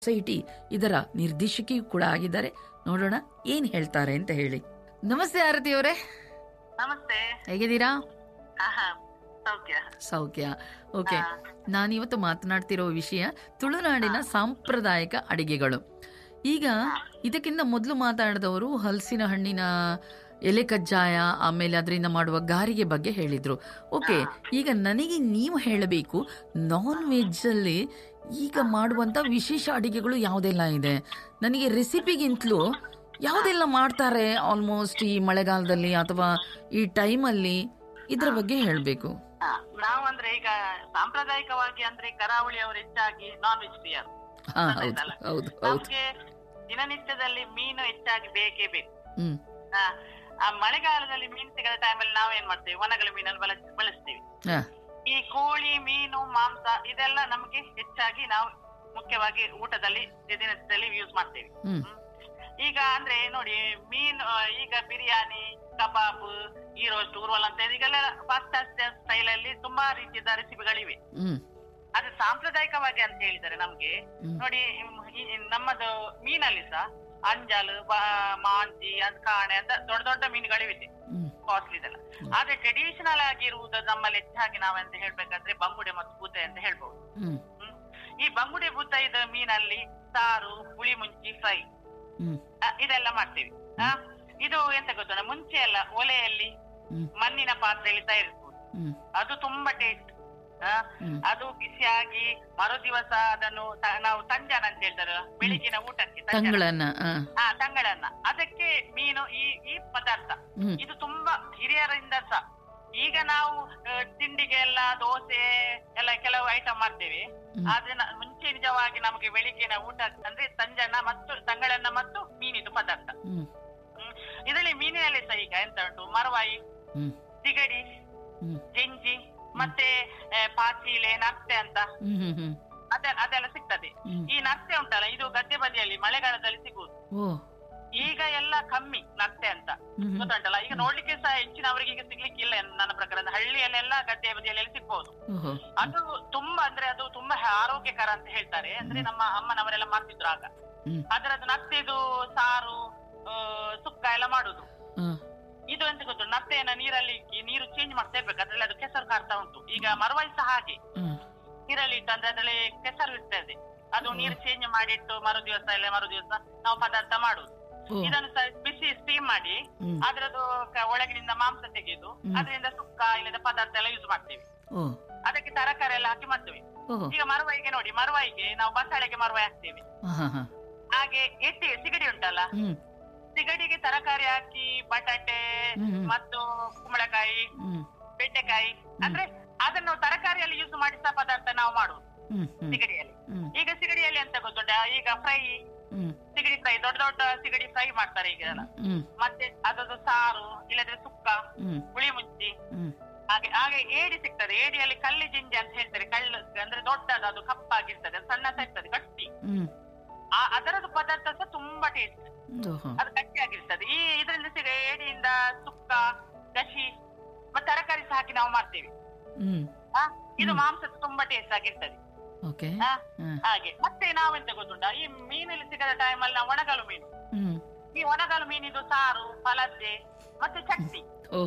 Society ಇದರ ನಿರ್ದೇಶಕಿಯೂ ಕೂಡ ಆಗಿದ್ದಾರೆ ನೋಡೋಣ ಏನ್ ಹೇಳ್ತಾರೆ ಅಂತ ಹೇಳಿ ನಮಸ್ತೆ ಆರತಿ ಅವರೇ ನಮಸ್ತೆ ಹೇಗಿದ್ದೀರಾ ಆಹಾ, ಸೌಖ್ಯ ಸೌಖ್ಯ ಓಕೆ ಹಾ. ನಾನಿವತ್ತು ಮಾತನಾಡ್ತಿರೋ ವಿಷಯ ತುಳುನಾಡಿನ ಸಾಂಪ್ರದಾಯಿಕ ಅಡಿಗೆಗಳು ಈಗ ಇದಕ್ಕಿಂತ ಮೊದಲು ಮಾತಾಡಿದವರು ಹಲಸಿನ ಹಣ್ಣಿನ ಎಲೆ ಕಜ್ಜಾಯ ಆಮೇಲೆ ಅದರಿಂದ ಮಾಡುವ ಗಾರಿಗೆ ಬಗ್ಗೆ ಹೇಳಿದ್ರು ಓಕೆ ಈಗ ನನಗೆ ನೀವು ಹೇಳಬೇಕು ನಾನ್ ವೆಜ್ ಅಲ್ಲಿ ಈಗ ಮಾಡುವಂತ ವಿಶೇಷ ಅಡಿಗೆಗಳು ಯಾವುದೆಲ್ಲ ಇದೆ ನನಗೆ ರೆಸಿಪಿಗಿಂತಲೂ ಯಾವುದೆಲ್ಲ ಮಾಡ್ತಾರೆ ಆಲ್ಮೋಸ್ಟ್ ಈ ಮಳೆಗಾಲದಲ್ಲಿ ಅಥವಾ ಈ ಟೈಮಲ್ಲಿ ಇದ್ರ ಬಗ್ಗೆ ಹೇಳಬೇಕು ಹಾ, ನಾವು ಅಂದ್ರೆ ಈಗ ಸಾಂಪ್ರದಾಯಿಕವಾಗಿ ಅಂದ್ರೆ ಕರಾವಳಿ ಅವರು ಹೆಚ್ಚಾಗಿ ನಾನ್ ವೆಜ್ ಪ್ರಿಯರ್ ಹಾ ಹೌದು ಹೌದು ಹೌದು ನಮ್ಗೆ ದಿನನಿತ್ಯದಲ್ಲಿ ಮೀನು ಹೆಚ್ಚಾಗಿ ಬೇಕೇ ಬೇಕು ಹ್ಮ್ ಹಾ, ಆ ಮಳೆಗಾಲದಲ್ಲಿ ಮೀನು ಸಿಗದ ಟೈಮಲ್ಲಿ ನಾವೇನ್ ಮಾಡ್ತೇವೆ ಒಣಗಲ ಮೀನನ್ನು ಬಳಸ್ ಬಳಸ್ತೀವಿ ಹಾ ಈ ಕೋಳಿ ಮೀನು ಮಾಂಸ ಇದೆಲ್ಲ ನಮಗೆ ಹೆಚ್ಚಾಗಿ ನಾವು ಮುಖ್ಯವಾಗಿ ಊಟದಲ್ಲಿ ದಿನನಿತ್ಯದಲ್ಲಿ ಯೂಸ್ ಮಾಡ್ತೇವೆ ಹ್ಮ್ ಹ್ಮ್. ಈಗ ಅಂದ್ರೆ ನೋಡಿ ಮೀನು ಆ, ಈಗ ಬಿರಿಯಾನಿ ಕಬಾಬ್ ಈ ರೋಸ್ಟ್ ಉರ್ವಲ್ ಅಂತ ಈಗೆಲ್ಲ ಪಾಶ್ಚಾತ್ಯ ಸ್ಟೈಲ್ ಅಲ್ಲಿ ತುಂಬಾ ರೀತಿಯ ರೆಸಿಪಿಗಳಿವೆ ಹ್ಮ್ ಅದು ಸಾಂಪ್ರದಾಯಿಕವಾಗಿ ಅಂತ ಹೇಳಿದ್ದಾರೆ ನಮ್ಗೆ ಹ್ಮ್. ನೋಡಿ ಈ- ಈ ನಮ್ಮದು ಮೀನಲ್ಲಿ ಸಹ ಅಂಜಲ್ ಬ- ಮಾಂಜಿ ಅಂತ ಕಾಣೆ ಅಂತ ದೊಡ್ಡ ದೊಡ್ಡ ಮೀನುಗಳಿವೆ ಹ್ಮ್ ಕಾಸ್ಟ್ಲಿ ಇದೆಲ್ಲ ಆದ್ರೆ ಟ್ರೆಡಿಷನಲ್ ಆಗಿರುವುದು ನಮ್ಮಲ್ಲಿ ಹೆಚ್ಚಾಗಿ ನಾವೆಂತ ಹೇಳ್ಬೇಕಂದ್ರೆ ಬಂಗುಡೆ ಮತ್ತು ಬೂತೆ ಅಂತ ಹೇಳ್ಬಹುದು ಹ್ಮ್ ಹ್ಮ್. ಈ ಬಂಗುಡೆ ಬೂತ ಇದ ಮೀನಲ್ಲಿ ಸಾರು ಹುಳಿ ಮುಂಚಿ ಫ್ರೈ ಹ್ಮ್ ಇದೆಲ್ಲ ಮಾಡ್ತೀವಿ ಆ, ಇದು ಎಂತ ಗೊತ್ತುಂಟ ಮುಂಚೆ ಎಲ್ಲ ಒಲೆಯಲ್ಲಿ ಹ್ಮ್ ಮಣ್ಣಿನ ಪಾತ್ರೆಯಲ್ಲಿ ತಯಾರಿಸುವುದು ಹ್ಮ್ ಅದು ತುಂಬಾ ಟೇಸ್ಟ್ ಹ್ಮ್. ಅದು ಬಿಸಿಯಾಗಿ ಮರು ದಿವಸ ಅದನ್ನು ತ- ನಾವು ತಂಜಾನ ಅಂತ ಹೇಳ್ತಾರೆ ಬೆಳಿಗ್ಗಿನ ಊಟಕ್ಕೆ ತಂಜಾನ. ತಂಗಳನ್ನ ಆ, ಹಾ ತಂಗಳನ್ನ ಅದಕ್ಕೆ ಮೀನು ಈ ಈ ಪದಾರ್ಥ ಹ್ಮ್ ಇದು ತುಂಬಾ ಹಿರಿಯರಿಂದ ಸಹ ಈಗ ನಾವು ಆ, ತಿಂಡಿಗೆ ಎಲ್ಲ ದೋಸೆ ಎಲ್ಲ ಕೆಲವು ಐಟಮ್ ಮಾಡ್ತೇವೆ ಹ್ಮ್. ಆದ್ರೆ ನ- ಮುಂಚೆ ನಿಜವಾಗಿ ನಮಗೆ ಬೆಳಿಗ್ಗಿನ ಊಟ ಅಂದ್ರೆ ತಂಜನ ಮತ್ತು ತಂಗಳನ್ನ ಮತ್ತು ಮೀನಿದು ಪದಾರ್ಥ ಹ್ಮ್ ಹ್ಮ್. ಇದರಲ್ಲಿ ಮೀನಿನಲ್ಲಿ ಸಹ ಈಗ ಎಂತ ಉಂಟು ಮರವಾಯಿ ಹ್ಮ್ ಸಿಗಡಿ ಹ್ಮ್ ಜಿಂಜಿ ಮತ್ತೆ ಆ, ಪಾಚೀಲೆ ನರ್ತೆ ಅಂತ ಹ್ಮ್ ಹ್ಮ್ ಹ್ಮ್ ಅದೆ ಅದೆಲ್ಲ ಸಿಗ್ತದೆ ಹ್ಮ್. ಈ ನರ್ತೆ ಉಂಟಲ್ಲ ಇದು ಗದ್ದೆ ಬದಿಯಲ್ಲಿ ಮಳೆಗಾಲದಲ್ಲಿ ಸಿಗುವುದು ಓ ಈಗ ಎಲ್ಲ ಕಮ್ಮಿ ನರ್ತೆ ಅಂತ ಹ್ಮ್ ಹ್ಮ್. ಗೊತ್ತುಂಟಲ್ಲ ಈಗ ನೋಡ್ಲಿಕ್ಕೆ ಸಹ ಹೆಚ್ಚಿನವರಿಗೆ ಈಗ ಸಿಗ್ಲಿಕ್ಕಿಲ್ಲ ನನ್ನ ಪ್ರಕಾರ ಹಳ್ಳಿಯಲ್ಲೆಲ್ಲ ಗದ್ದೆ ಬದಿಯಲ್ಲಿ ಸಿಗ್ಬೋದು ಓಹೋ ಅದು ತುಂಬಾ ಅಂದ್ರೆ ಅದು ತುಂಬಾ ಆರೋಗ್ಯಕರ ಅಂತ ಹೇಳ್ತಾರೆ ಅಂದ್ರೆ ನಮ್ಮ ಅಮ್ಮನವರೆಲ್ಲ ಮಾಡ್ತಿದ್ರು ಆಗ ಹ್ಮ್ ಅದರದ್ದು ನತ್ತೆದು ಸಾರು ಆ, ಸುಕ್ಕ ಎಲ್ಲ ಮಾಡುದು ಆ, ಇದು ಎಂತ ಗೊತ್ತು ನತ್ತೆಯನ್ನ ನೀರಲ್ಲಿ ಇಕ್ಕಿ ನೀರು ಚೇಂಜ್ ಮಾಡ್ತಾ ಇರ್ಬೇಕು ಅದ್ರಲ್ಲಿ ಅದು ಕೆಸರು ಕಾರ್ತಾ ಉಂಟು ಈಗ ಮರವಾಯಿ ಸಹ ಹಾಗೆ ಹ್ಮ್ ನೀರಲ್ಲಿ ಇಟ್ಟು ಅಂದ್ರೆ ಅದ್ರಲ್ಲಿ ಕೆಸರು ಇರ್ತದೆ ಅದು ನೀರು ಚೇಂಜ್ ಮಾಡಿಟ್ಟು ಮರು ದಿವಸ ಇಲ್ಲ ಮರು ದಿವಸ ನಾವು ಪದಾರ್ಥ ಮಾಡುದು ಓ ಇದನ್ನು ಸಹ ಬಿಸಿ ಸ್ಟೀಮ್ ಮಾಡಿ ಹ್ಮ್ ಅದ್ರದ್ದು ಕ- ಒಳಗಿನಿಂದ ಮಾಂಸ ತೆಗೆದು ಹ್ಮ್. ಅದರಿಂದ ಸುಕ್ಕ ಇಲ್ಲದ ಪದಾರ್ಥ ಎಲ್ಲ ಯೂಸ್ ಮಾಡ್ತೇವೆ ಓ ಅದಕ್ಕೆ ತರಕಾರಿ ಎಲ್ಲ ಹಾಕಿ ಮಾಡ್ತೇವೆ ಓಹೋ ಈಗ ಮರವಾಯಿಗೆ ನೋಡಿ ಮರವಾಯಿಗೆ ನಾವು ಬಸಳೆಗೆ ಮರವಾಯಿ ಹಾಕ್ತೇವೆ ಹಾ ಹಾ ಹಾ ಹಾಗೆ ಎಟ್ಟಿ ಸಿಗಡಿ ಉಂಟಲ್ಲ ಹ್ಮ್ ಸಿಗಡಿಗೆ ತರಕಾರಿ ಹಾಕಿ ಬಟಾಟೆ ಹ್ಮ್. ಮತ್ತು ಕುಂಬಳಕಾಯಿ ಹ್ಮ್ ಬೆಂಡೆಕಾಯಿ ಅಂದ್ರೆ ಅದನ್ನು ತರಕಾರಿಯಲ್ಲಿ ಯೂಸ್ ಮಾಡಿದ ಪದಾರ್ಥ ನಾವು ಮಾಡುವುದು ಹ್ಮ್ ಹ್ಮ್ ಸಿಗಡಿಯಲ್ಲಿ ಹ್ಮ್ ಈಗ ಸಿಗಡಿಯಲ್ಲಿ ಅಂತ ಗೊತ್ತುಂಟ ಈಗ ಫ್ರೈ ಹ್ಮ್ ಸಿಗಡಿ ಫ್ರೈ ದೊಡ್ಡ ದೊಡ್ಡ ಸಿಗಡಿ ಫ್ರೈ ಮಾಡ್ತಾರೆ ಈಗ ಎಲ್ಲ ಹ್ಮ್ ಮತ್ತೆ ಅದರದ್ದು ಸಾರು ಇಲ್ಲದ್ರೆ ಸುಕ್ಕ ಹ್ಮ್ ಹುಳಿ ಮುಂಚಿ ಹ್ಮ್ ಹಾಗೆ ಹಾಗೆ ಏಡಿ ಸಿಗ್ತದೆ ಏಡಿಯಲ್ಲಿ ಕಳ್ಳಿ ಜಿಂಜಿ ಅಂತ ಹೇಳ್ತಾರೆ ಕಳ್ಳು ಅಂದ್ರೆ ದೊಡ್ಡದು ಅದು ಕಪ್ಪಾಗಿರ್ತದೆ ಅದು ಸಣ್ಣ ಸಹ ಇರ್ತದೆ ಗಟ್ಟಿ ಹ್ಮ್ ಆ ಅದರದ್ದು ಪದಾರ್ಥ ಸಹ ತುಂಬಾ ಟೇಸ್ಟ್ ಓಹೋ ಅದು ಗಟ್ಟಿಯಾಗಿರ್ತದೆ ಈ ಇದರಿಂದ ಸಿಗ ಏಡಿಯಿಂದ ಸುಕ್ಕ ಗಶಿ ಮತ್ತೆ ತರಕಾರಿ ಸಹ ಹಾಕಿ ನಾವು ಮಾಡ್ತೇವೆ ಹ್ಮ್ ಆ, ಇದು ಮಾಂಸ ತುಂಬಾ ಟೇಸ್ಟ್ ಆಗಿರ್ತದೆ ಓಕೆ ಆ, ಹ್ಮ್ ಹಾಗೆ ಮತ್ತೆ ನಾವೆಂತ ಗೊತ್ತುಂಟ ಈ ಮೀನಲ್ಲಿ ಸಿಗದ ಟೈಮಲ್ಲಿ ನಾವು ಒಣಗಲು ಮೀನು ಹ್ಮ್ ಈ ಒಣಗಲು ಮೀನಿದು ಸಾರು ಫಲದ್ದೆ ಮತ್ತೆ ಚಟ್ನಿ ಓ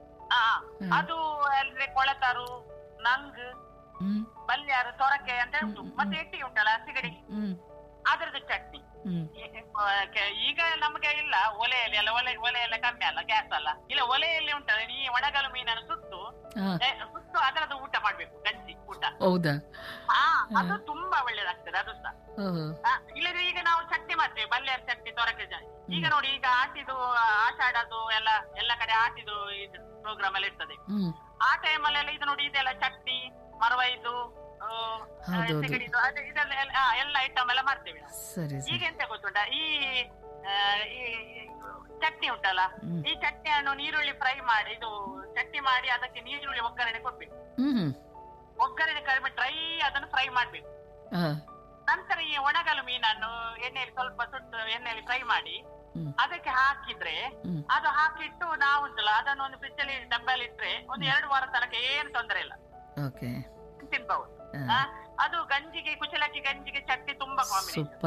ಆ ಹ್ಮ್. ಅದು ಅಂದ್ರೆ ಕೊಳತಾರು ನಂಗ್ ಹ್ಮ್ ಬಲ್ಯಾರು ಸೊರಕೆ ಅಂತ ಉಂಟು ಹ್ಮ್, ಮತ್ತೆ ಎಟ್ಟಿ ಉಂಟಲ್ಲ ಸಿಗಡಿ ಹ್ಮ್ ಅದರದ್ದು ಚಟ್ನಿ ಹ್ಮ್ ಈ- ಆ, ಕೆ- ಈಗ ನಮಗೆ ಇಲ್ಲ ಒಲೆಯಲ್ಲಿ ಅಲ್ಲ ಒಲೆ ಒಲೆ ಎಲ್ಲ ಕಮ್ಮಿ ಅಲ್ಲ ಗ್ಯಾಸ್ ಅಲ್ಲ ಇಲ್ಲ ಒಲೆಯಲ್ಲಿ ಉಂಟಲ್ಲ ಈ ಒಣಗಲು ಮೀನನ್ನು ಸುಟ್ಟು ಹಾ ಏ, ಸುಟ್ಟು ಅದರದ್ದು ಊಟ ಮಾಡ್ಬೇಕು ಗಂಜಿ ಊಟ ಹೌದಾ ಹಾ ಅದು ತುಂಬಾ ಒಳ್ಳೇದಾಗ್ತದೆ ಅದು ಸಹ ಓಹೋ ಆ, ಇಲ್ಲದ್ರೆ ಈಗ ನಾವು ಚಟ್ನಿ ಮಾಡ್ತೇವೆ ಬಲ್ಯಾರ ಚಟ್ನಿ ತೊರಕೆ ಜಾ- ಈಗ ನೋಡಿ ಈಗ ಆಟಿದು ಆಷಾಢದು ಎಲ್ಲ ಎಲ್ಲ ಕಡೆ ಆಟಿದು ಇದು ಪ್ರೋಗ್ರಾಮ್ ಎಲ್ಲ ಇರ್ತದೆ ಹ್ಮ್ ಆ ಟೈಮಲ್ಲೆಲ್ಲ ಇದು ನೋಡಿ ಇದೆಲ್ಲ ಚಟ್ನಿ ಮರವೈದು ಆ, ಹೌದೌದು. ಸಿಗಡಿದು ಅದು ಇದೆಲ್ಲ ಎಲ್ಲ- ಆ, ಎಲ್ಲ ಐಟಮ್ ಎಲ್ಲ ಮಾಡ್ತೇವೆ ನಾವು. ಸರಿ ಈಗ ಸರಿ ಎಂತ ಗೊತ್ತುಂಟ ಈ ಆ, ಈ ಈ ಚಟ್ನಿ ಉಂಟಲ್ಲ ಹ್ಮ್ ಈ ಚಟ್ನಿಯನ್ನು ನೀರುಳ್ಳಿ ಫ್ರೈ ಮಾಡಿ ಇದು ಚಟ್ನಿ ಮಾಡಿ ಅದಕ್ಕೆ ನೀರುಳ್ಳಿ ಒಗ್ಗರಣೆ ಕೊಡ್ಬೇಕು ಹ್ಮ್ ಹ್ಮ್ ಒಗ್ಗರಣೆ ಕಡಿಮೆ ಡ್ರೈ ಅದನ್ನು ಫ್ರೈ ಮಾಡ್ಬೇಕು ಹಾ ನಂತರ ಈ ಒಣಗಲು ಮೀನನ್ನು ಎಣ್ಣೆಯಲ್ಲಿ ಸ್ವಲ್ಪ ಸುಟ್ಟು ಎಣ್ಣೆಯಲ್ಲಿ ಫ್ರೈ ಮಾಡಿ ಹ್ಮ್ ಅದಕ್ಕೆ ಹಾಕಿದ್ರೆ ಹ್ಮ್ ಅದು ಹಾಕಿಟ್ಟು ನಾವು ಉಂಟಲ್ಲ ಅದನ್ನು ಒಂದು ಫ್ರಿಜ್ ಅಲ್ಲಿ ಡಬ್ಬಲ್ಲಿ ಇಟ್ರೆ ಒಂದು ಎರಡು ವಾರ ತನಕ ಏನು ತೊಂದರೆ ಇಲ್ಲ ಓಕೆ ತಿನ್ಬಹುದು ಹಾ ಆ, ಅದು ಗಂಜಿಗೆ ಕುಚಲಕ್ಕಿ ಗಂಜಿಗೆ ಚಟ್ನಿ ತುಂಬಾ ಕಾಂಬಿನೇಷನ್ ಸೂಪರ್